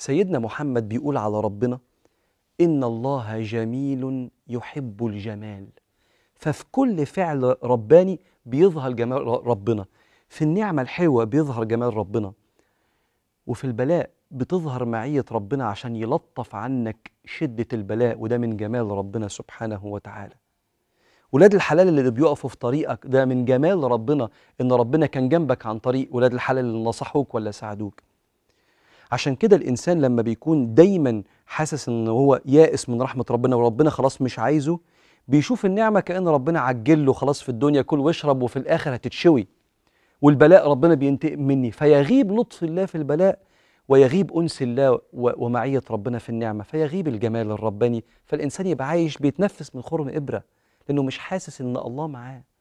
سيدنا محمد بيقول على ربنا إن الله جميل يحب الجمال ففي كل فعل رباني بيظهر جمال ر- ربنا في النعمة الحلوة بيظهر جمال ربنا وفي البلاء بتظهر معية ربنا عشان يلطف عنك شدة البلاء وده من جمال ربنا سبحانه وتعالى ولاد الحلال اللي بيقفوا في طريقك ده من جمال ربنا ان ربنا كان جنبك عن طريق ولاد الحلال اللي نصحوك ولا ساعدوك عشان كده الانسان لما بيكون دايما حاسس ان هو يائس من رحمه ربنا وربنا خلاص مش عايزه بيشوف النعمه كان ربنا عجل له خلاص في الدنيا كل واشرب وفي الاخر هتتشوي والبلاء ربنا بينتقم مني فيغيب لطف الله في البلاء ويغيب انس الله و- ومعيه ربنا في النعمه فيغيب الجمال الرباني فالانسان يبقى عايش بيتنفس من خرم ابره لانه مش حاسس ان الله معاه